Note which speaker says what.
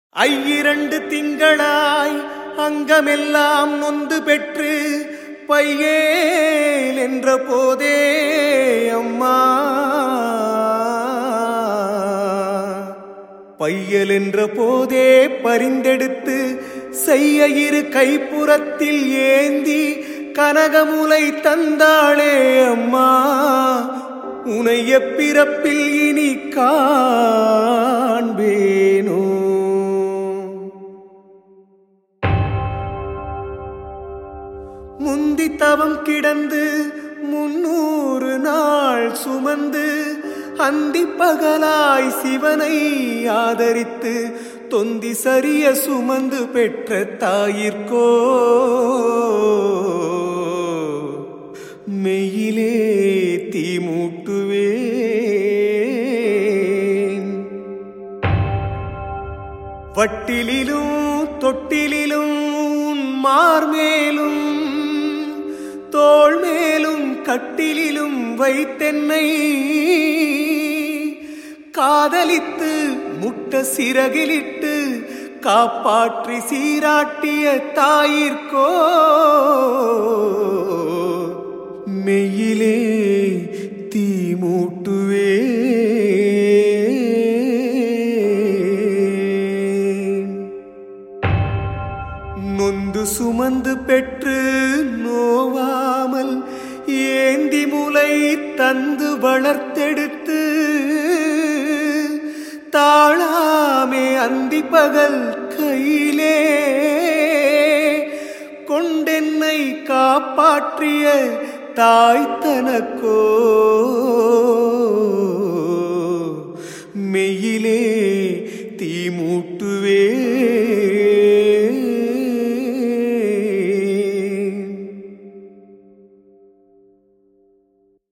Speaker 1: ஐயிரண்டு திங்களாய் அங்கமெல்லாம் நொந்து பெற்று பையேல் என்ற போதே அம்மா பையல் என்ற போதே பரிந்தெடுத்து செய்ய இரு கைப்புறத்தில் ஏந்தி கனகமுலை தந்தாளே அம்மா உனைய பிறப்பில் இனி காண்பேனோ முந்தி தவம் கிடந்து முன்னூறு நாள் சுமந்து அந்தி பகலாய் சிவனை ஆதரித்து தொந்தி சரிய சுமந்து பெற்ற தாயிற்கோ மெய்யிலே தீ மூட்டுவேன் வட்டிலிலும் தொட்டிலிலும் உன் மார்மேலும் தோள் மேலும் கட்டிலிலும் வைத்தென்னை காதலித்து முட்ட சிறகிலிட்டு காப்பாற்றி சீராட்டிய தாயிற்கோ மெய்யிலே தீ மூட்டுவேன் நொந்து சுமந்து பெற்று நோவாமல் ஏந்தி முலை தந்து வளர்த்தெடுத்து தாழாமே அந்தி பகல் கையிலே கொண்டென்னை காப்பாற்றிய தாய் தனக்கோ மெய்யிலே தீ மூட்டுவே